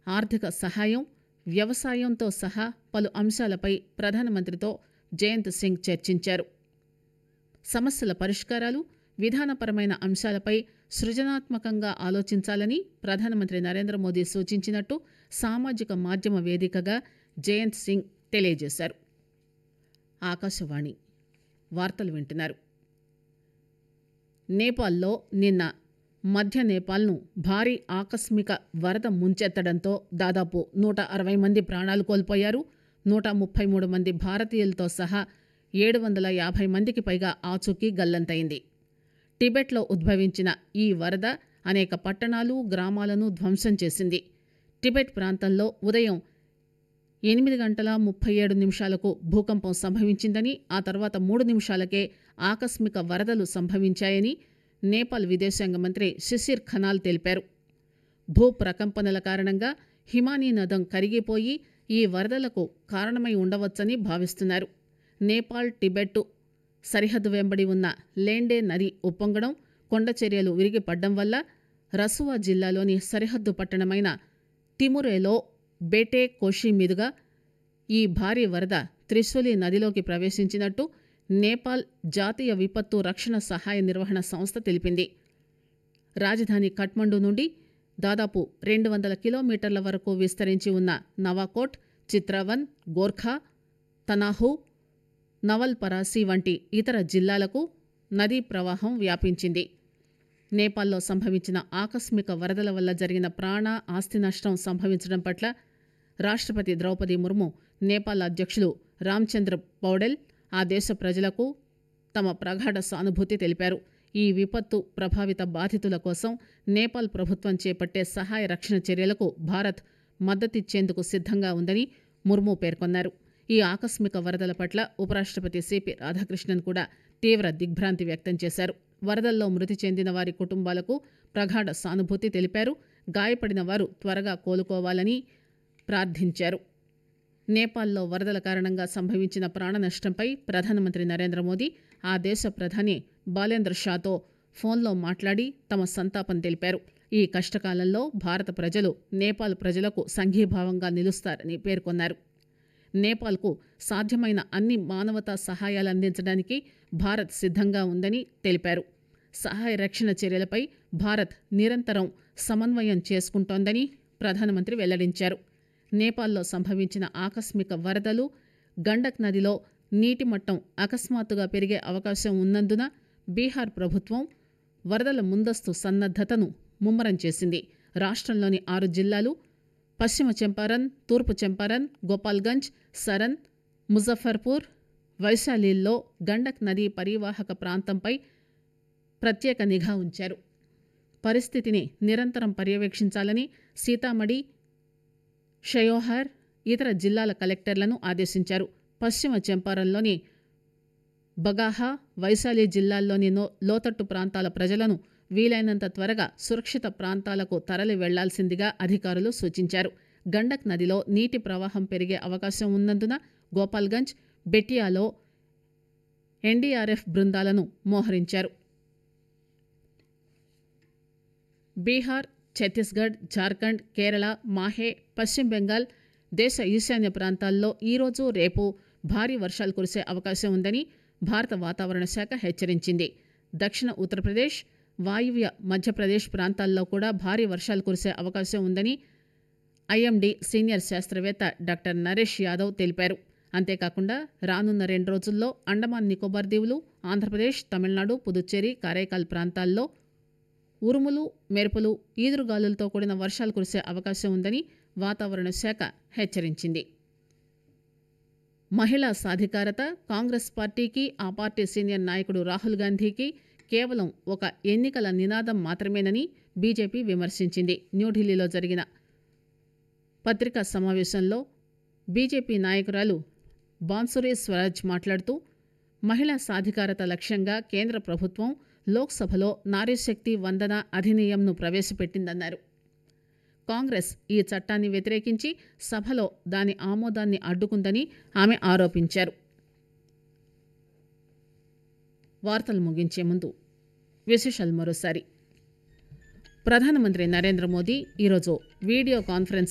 ఆర్థిక సహాయం వ్యవసాయంతో సహా పలు అంశాలపై ప్రధానమంత్రితో జయంత్ సింగ్ చర్చించారు సమస్యల పరిష్కారాలు విధానపరమైన అంశాలపై సృజనాత్మకంగా ఆలోచించాలని ప్రధానమంత్రి నరేంద్ర మోదీ సూచించినట్టు సామాజిక మాధ్యమ వేదికగా జయంత్ సింగ్ తెలియజేశారు ఆకాశవాణి వార్తలు వింటున్నారు నేపాల్లో నిన్న మధ్య నేపాల్ను భారీ ఆకస్మిక వరద ముంచెత్తడంతో దాదాపు నూట అరవై మంది ప్రాణాలు కోల్పోయారు నూట ముప్పై మూడు మంది భారతీయులతో సహా ఏడు వందల యాభై మందికి పైగా ఆచూకీ గల్లంతైంది టిబెట్లో ఉద్భవించిన ఈ వరద అనేక పట్టణాలు గ్రామాలను ధ్వంసం చేసింది టిబెట్ ప్రాంతంలో ఉదయం ఎనిమిది గంటల ముప్పై ఏడు నిమిషాలకు భూకంపం సంభవించిందని ఆ తర్వాత మూడు నిమిషాలకే ఆకస్మిక వరదలు సంభవించాయని నేపాల్ విదేశాంగ మంత్రి శిశిర్ ఖనాల్ తెలిపారు భూ ప్రకంపనల కారణంగా హిమానీ నదం కరిగిపోయి ఈ వరదలకు కారణమై ఉండవచ్చని భావిస్తున్నారు నేపాల్ టిబెట్ సరిహద్దు వెంబడి ఉన్న లేండే నది ఉప్పొంగడం కొండ చర్యలు విరిగిపడ్డం వల్ల రసువా జిల్లాలోని సరిహద్దు పట్టణమైన తిమురేలో బేటే కోషి మీదుగా ఈ భారీ వరద త్రిశూలి నదిలోకి ప్రవేశించినట్టు నేపాల్ జాతీయ విపత్తు రక్షణ సహాయ నిర్వహణ సంస్థ తెలిపింది రాజధాని కఠ్మండు నుండి దాదాపు రెండు వందల కిలోమీటర్ల వరకు విస్తరించి ఉన్న నవాకోట్ చిత్రవన్ గోర్ఖా తనాహు నవల్ పరాసి వంటి ఇతర జిల్లాలకు నదీ ప్రవాహం వ్యాపించింది నేపాల్లో సంభవించిన ఆకస్మిక వరదల వల్ల జరిగిన ప్రాణ ఆస్తి నష్టం సంభవించడం పట్ల రాష్ట్రపతి ద్రౌపది ముర్ము నేపాల్ అధ్యక్షులు రామ్చంద్ర పౌడెల్ ఆ దేశ ప్రజలకు తమ ప్రగాఢ సానుభూతి తెలిపారు ఈ విపత్తు ప్రభావిత బాధితుల కోసం నేపాల్ ప్రభుత్వం చేపట్టే సహాయ రక్షణ చర్యలకు భారత్ మద్దతిచ్చేందుకు సిద్ధంగా ఉందని ముర్ము పేర్కొన్నారు ఈ ఆకస్మిక వరదల పట్ల ఉపరాష్ట్రపతి సిపి రాధాకృష్ణన్ కూడా తీవ్ర దిగ్భ్రాంతి వ్యక్తం చేశారు వరదల్లో మృతి చెందిన వారి కుటుంబాలకు ప్రగాఢ సానుభూతి తెలిపారు గాయపడిన వారు త్వరగా కోలుకోవాలని ప్రార్థించారు నేపాల్లో వరదల కారణంగా సంభవించిన ప్రాణ నష్టంపై ప్రధానమంత్రి నరేంద్ర మోదీ ఆ దేశ ప్రధాని బాలేంద్ర షాతో ఫోన్లో మాట్లాడి తమ సంతాపం తెలిపారు ఈ కష్టకాలంలో భారత ప్రజలు నేపాల్ ప్రజలకు సంఘీభావంగా నిలుస్తారని పేర్కొన్నారు నేపాల్కు సాధ్యమైన అన్ని మానవతా సహాయాలు అందించడానికి భారత్ సిద్ధంగా ఉందని తెలిపారు సహాయ రక్షణ చర్యలపై భారత్ నిరంతరం సమన్వయం చేసుకుంటోందని ప్రధానమంత్రి వెల్లడించారు నేపాల్లో సంభవించిన ఆకస్మిక వరదలు గండక్ నదిలో నీటి మట్టం అకస్మాత్తుగా పెరిగే అవకాశం ఉన్నందున బీహార్ ప్రభుత్వం వరదల ముందస్తు సన్నద్దతను ముమ్మరం చేసింది రాష్ట్రంలోని ఆరు జిల్లాలు పశ్చిమ చంపారన్ తూర్పు చంపారన్ గోపాల్గంజ్ సరన్ ముజఫర్పూర్ వైశాలిల్లో గండక్ నదీ పరివాహక ప్రాంతంపై ప్రత్యేక నిఘా ఉంచారు పరిస్థితిని నిరంతరం పర్యవేక్షించాలని సీతామఢి షయోహార్ ఇతర జిల్లాల కలెక్టర్లను ఆదేశించారు పశ్చిమ చంపారన్లోని బగాహా వైశాలి జిల్లాల్లోని నో లోతట్టు ప్రాంతాల ప్రజలను వీలైనంత త్వరగా సురక్షిత ప్రాంతాలకు తరలి వెళ్లాల్సిందిగా అధికారులు సూచించారు గండక్ నదిలో నీటి ప్రవాహం పెరిగే అవకాశం ఉన్నందున గోపాల్గంజ్ బెటియాలో ఎన్డీఆర్ఎఫ్ బృందాలను మోహరించారు బీహార్ ఛత్తీస్గఢ్ జార్ఖండ్ కేరళ మాహే పశ్చిమ బెంగాల్ దేశ ఈశాన్య ప్రాంతాల్లో ఈరోజు రేపు భారీ వర్షాలు కురిసే అవకాశం ఉందని భారత వాతావరణ శాఖ హెచ్చరించింది దక్షిణ ఉత్తరప్రదేశ్ వాయువ్య మధ్యప్రదేశ్ ప్రాంతాల్లో కూడా భారీ వర్షాలు కురిసే అవకాశం ఉందని ఐఎండీ సీనియర్ శాస్త్రవేత్త డాక్టర్ నరేష్ యాదవ్ తెలిపారు అంతేకాకుండా రానున్న రెండు రోజుల్లో అండమాన్ నికోబార్ దీవులు ఆంధ్రప్రదేశ్ తమిళనాడు పుదుచ్చేరి కారైకాల్ ప్రాంతాల్లో ఉరుములు మెరుపులు ఈదురుగాలులతో కూడిన వర్షాలు కురిసే అవకాశం ఉందని వాతావరణ శాఖ హెచ్చరించింది మహిళా సాధికారత కాంగ్రెస్ పార్టీకి ఆ పార్టీ సీనియర్ నాయకుడు రాహుల్ గాంధీకి కేవలం ఒక ఎన్నికల నినాదం మాత్రమేనని బీజేపీ విమర్శించింది న్యూఢిల్లీలో జరిగిన పత్రికా సమావేశంలో బీజేపీ నాయకురాలు బాన్సురి స్వరాజ్ మాట్లాడుతూ మహిళా సాధికారత లక్ష్యంగా కేంద్ర ప్రభుత్వం లోక్సభలో నారీశక్తి వందన అధినియంను ప్రవేశపెట్టిందన్నారు కాంగ్రెస్ ఈ చట్టాన్ని వ్యతిరేకించి సభలో దాని ఆమోదాన్ని అడ్డుకుందని ఆమె ఆరోపించారు వార్తలు ముగించే ముందు విశేషాలు మరోసారి ప్రధానమంత్రి నరేంద్ర మోదీ ఈరోజు వీడియో కాన్ఫరెన్స్